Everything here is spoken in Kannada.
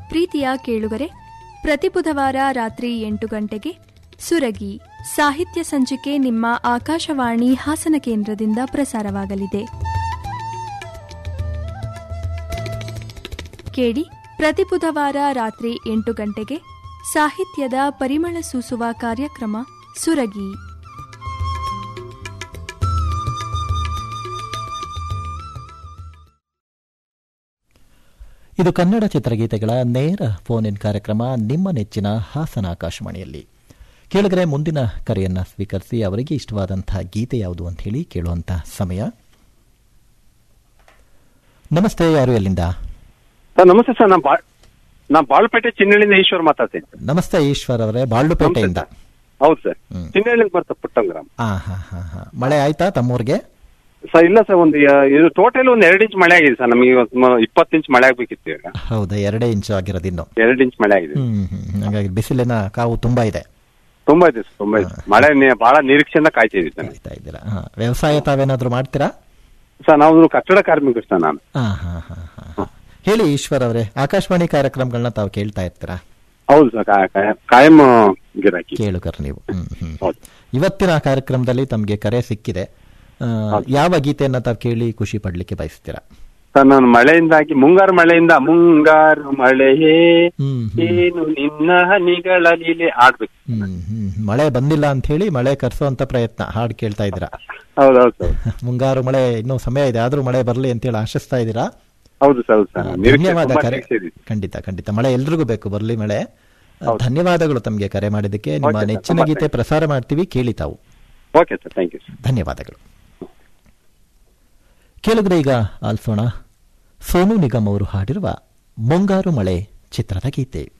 ಪ್ರೀತಿಯ ಕೇಳುಗರೆ ಪ್ರತಿ ಬುಧವಾರ ರಾತ್ರಿ ಎಂಟು ಗಂಟೆಗೆ ಸುರಗಿ ಸಾಹಿತ್ಯ ಸಂಚಿಕೆ ನಿಮ್ಮ ಆಕಾಶವಾಣಿ ಹಾಸನ ಕೇಂದ್ರದಿಂದ ಪ್ರಸಾರವಾಗಲಿದೆ ಕೇಳಿ ಪ್ರತಿ ಬುಧವಾರ ರಾತ್ರಿ ಎಂಟು ಗಂಟೆಗೆ ಸಾಹಿತ್ಯದ ಪರಿಮಳ ಸೂಸುವ ಕಾರ್ಯಕ್ರಮ ಸುರಗಿ ಇದು ಕನ್ನಡ ಚಿತ್ರಗೀತೆಗಳ ನೇರ ಫೋನ್ ಇನ್ ಕಾರ್ಯಕ್ರಮ ನಿಮ್ಮ ನೆಚ್ಚಿನ ಹಾಸನ ಆಕಾಶವಾಣಿಯಲ್ಲಿ ಕೇಳಿದರೆ ಮುಂದಿನ ಕರೆಯನ್ನ ಸ್ವೀಕರಿಸಿ ಅವರಿಗೆ ಇಷ್ಟವಾದಂತಹ ಗೀತೆ ಯಾವುದು ಅಂತ ಹೇಳಿ ಕೇಳುವಂತಹ ಸಮಯ ನಮಸ್ತೆ ಯಾರು ಎಲ್ಲಿಂದ ಸರ್ ನಮಸ್ತೆ ಸರ್ ನಾ ಬಾ ನಾ ಬಾಳ್ಪೇಟೆ ಚಿನ್ನಳ್ಳಿಯಿಂದ ಈಶ್ವರ್ ಮಾತಾಡ್ತೀನಿ ನಮಸ್ತೆ ಈಶ್ವರ್ ಅವರೇ ಬಾಳ್ಡುಪೇಟೆಯಿಂದ ಹೌದು ಸರ್ ಹ್ಮ್. ಚಿನ್ನಳ್ಳಿಗೆ ಬರ್ತ ಪುಟ್ಟಂಗ್ರಾಮ್ ಆ ಹಾ ಹಾ ಹಾ ಮಳೆ ಆಯ್ತಾ ತಮ್ಮೂರಿಗೆ ಸರ್ ಇಲ್ಲ ಸರ್ ಒಂದು ಆ, ಇದು ಟೋಟಲ್ ಒಂದು ಎರಡು ಇಂಚ್ ಮಳೆ ಆಗಿದೆ ಸರ್ ನಮಗೆ ಇವತ್ತು ಮ- ಇಪ್ಪತ್ತು ಇಂಚ್ ಮಳೆ ಆಗ್ಬೇಕಿತ್ತು ಈಗ ಹೌದಾ ಎರಡೇ ಇಂಚು ಆಗಿರೋದು ಇನ್ನು ಎರಡು ಇಂಚ್ ಮಳೆ ಆಗಿದೆ ಹ್ಮ್ ಹ್ಮ್ ಹಾಗಾಗಿ ಬಿಸಿಲಿನ ಕಾವು ತುಂಬಾ ಇದೆ ತುಂಬಾ ಇದೆ ಸರ್ ತುಂಬಾ ಇದೆ ಮಳೆ ನಿ- ಬಹಳ ನಿರೀಕ್ಷೆಯಿಂದ ಕಾಯ್ತಿದ್ದೀವಿ ಸರ್ ಕಾಯ್ತಾ ಇದ್ದೀರಾ ಹಾ ವ್ಯವಸಾಯ ತಾವೇನಾದ್ರೂ ಮಾಡ್ತೀರಾ ಸರ್ ನಾವು ಕಟ್ಟಡ ಕಾರ್ಮಿಕರು ಸರ್ ನಾನು ಹಾ ಹಾ ಹಾ ಹಾ ಹಾ. ಹೇಳಿ ಈಶ್ವರ್ ಅವರೇ ಆಕಾಶವಾಣಿ ಕಾರ್ಯಕ್ರಮಗಳನ್ನ ತಾವು ಕೇಳ್ತಾ ಇರ್ತೀರಾ ಹೌದು ಸರ್ ಕಾ- ಕಾ- ಕಾಯಂ ಗಿರಾಕಿ ಕೇಳುಗರು ನೀವು ಹ್ಮ್, ಹ್ಮ್. ಹೌದು ಇವತ್ತಿನ ಕಾರ್ಯಕ್ರಮದಲ್ಲಿ ತಮಗೆ ಕರೆ ಸಿಕ್ಕಿದೆ ಆ, ಯಾವ ಗೀತೆಯನ್ನ ತಾವು ಕೇಳಿ ಖುಷಿ ಪಡ್ಲಿಕ್ಕೆ ಬಯಸ್ತೀರಾ ಸರ್ ನಾನು ಮಳೆಯಿಂದಾಗಿ ಮುಂಗಾರು ಮಳೆಯಿಂದ ಮುಂಗಾರು ಮಳೆಯೇ ಹ್ಮ್, ಹ್ಮ್. ಏನು ನಿನ್ನ ಹನಿಗಳ ಲೀಲೆ ಆಡ್ಬೇಕು ಹ್ಮ್ ಹ್ಮ್ ಮಳೆ ಬಂದಿಲ್ಲ ಅಂತ ಹೇಳಿ ಮಳೆ ಕರ್ಸೋಂತ ಪ್ರಯತ್ನ ಹಾಡು ಕೇಳ್ತಾ ಇದ್ದೀರಾ ಹೌದೌದು ಸರ್ ಮುಂಗಾರು ಮಳೆ ಇನ್ನೂ ಸಮಯ ಇದೆ ಆದ್ರೂ ಮಳೆ ಬರಲಿ ಅಂತೇಳಿ ಆಶಿಸ್ತಾ ಇದ್ದೀರಾ ಹೌದು ಸರ್ ಹೌದು ಆ, ಸರ್ ನಿರೀಕ್ಷೆ ಧನ್ಯವಾದ ತುಂಬಾ ಕರೆ ನಿರೀಕ್ಷೆ ಇದೆ. ಖಂಡಿತ ಖಂಡಿತ ಮಳೆ ಎಲ್ರಿಗೂ ಬೇಕು ಬರ್ಲಿ ಮಳೆ ಆ, ಧನ್ಯವಾದಗಳು ತಮಗೆ ಕರೆ ಮಾಡಿದ್ದಕ್ಕೆ ನಿಮ್ಮ Okay, sir. ನೆಚ್ಚಿನ ತುಂಬಾ ಗೀತೆ ಪ್ರಸಾರ ಮಾಡ್ತೀವಿ ಕೇಳಿ ತಾವು okay sir thank you sir ಧನ್ಯವಾದಗಳು ಕೇಳಿದ್ರೆ ಈಗ ಆಲ್ಸೋಣ ಸೋನು ನಿಗಮ್ ಅವರು ಹಾಡಿರುವ ಮುಂಗಾರು ಮಳೆ ಚಿತ್ರದ ಗೀತೆ